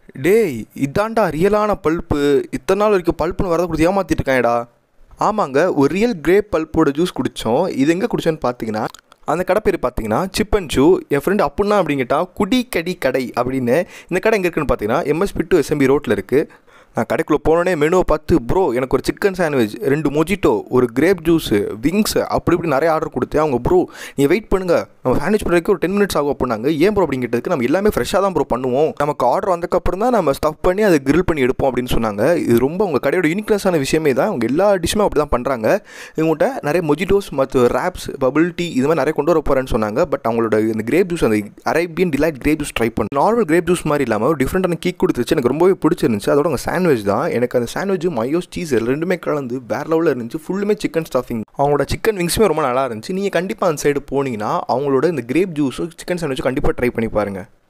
டேய் இதான்டா ரியலான பல்ப்பு இத்தனை நாள் வரைக்கும் பல்ப்புன்னு வரதை கொடுத்து ஏமாத்திட்டு இருக்காங்கடா ஆமாங்க ஒரு ரியல் கிரேப் பல்ப்போட ஜூஸ் குடித்தோம் இது எங்கே குடிச்சோன்னு பார்த்தீங்கன்னா அந்த கடை பேர் பார்த்தீங்கன்னா சிப் அண்ட் ஷூ என் ஃப்ரெண்டு அப்புடின்னா அப்படின்னு கேட்டால் குடி கடி கடை அப்படின்னு இந்த கடை எங்கே இருக்குன்னு பார்த்தீங்கன்னா எம்எஸ்பி டு எஸ்எம்பி ரோட்டில் இருக்குது நான் கடைக்குள்ளே போனோடனே மெனுவை பார்த்து ப்ரோ எனக்கு ஒரு சிக்கன் சாண்ட்விச் ரெண்டு மொஜிட்டோ ஒரு கிரேப் ஜூஸு விங்ஸ் அப்படி இப்படி நிறைய ஆர்டர் கொடுத்தேன் அவங்க ப்ரோ நீ வெயிட் பண்ணுங்க நம்ம சாண்ட்விச் பண்ணுறதுக்கு ஒரு டென் மினிட்ஸ் ஆகும் அப்படின்னாங்க ஏன் ப்ரோ அப்படின்னு கேட்டதுக்கு நம்ம எல்லாமே ஃப்ரெஷ்ஷாக தான் ப்ரோ பண்ணுவோம் நமக்கு ஆர்டர் வந்தக்கப்புறம் தான் நம்ம ஸ்டஃப் பண்ணி அதை grill பண்ணி எடுப்போம் அப்படின்னு சொன்னாங்க இது ரொம்ப உங்கள் கடையோட யூனிக்னஸான விஷயமே தான் அவங்க எல்லா டிஷ்ஷுமே அப்படி தான் பண்ணுறாங்க இவங்கள்ட்ட நிறைய மொஜிட்டோஸ் மற்ற ரேப்ஸ் பபிள் டீ இது மாதிரி நிறைய கொண்டு வர போகிறேன்னு சொன்னாங்க பட் அவங்களோட இந்த கிரேப் ஜூஸ் அந்த Arabian delight grape juice try பண்ண நார்மல் கிரேப் ஜூஸ் மாதிரி இல்லாமல் ஒரு டிஃப்ரெண்டான கீக் கொடுத்துருச்சு எனக்கு ரொம்பவே பிடிச்சிருந்துச்சு அதோட அவங்க சாண்ட்விச் தான் எனக்கு அந்த சாண்ட்விச் மயோஸ் சீஸ் ரெண்டுமே கலந்து வேற லெவலில் இருந்துச்சு ஃபுல்லுமே சிக்கன் ஸ்டஃபிங் அவங்களோட சிக்கன் விங்ஸுமே ரொம்ப நல்லா இருந்துச்சு நீங்கள் கண்டிப்பாக அந்த சைடு போனீங்கன்னா அவங்களோட இந்த கிரேப் ஜூஸும் சிக்கன் சாண்ட்விச்சும் கண்டிப்பாக ட்ரை பண்ணி பாருங்கள்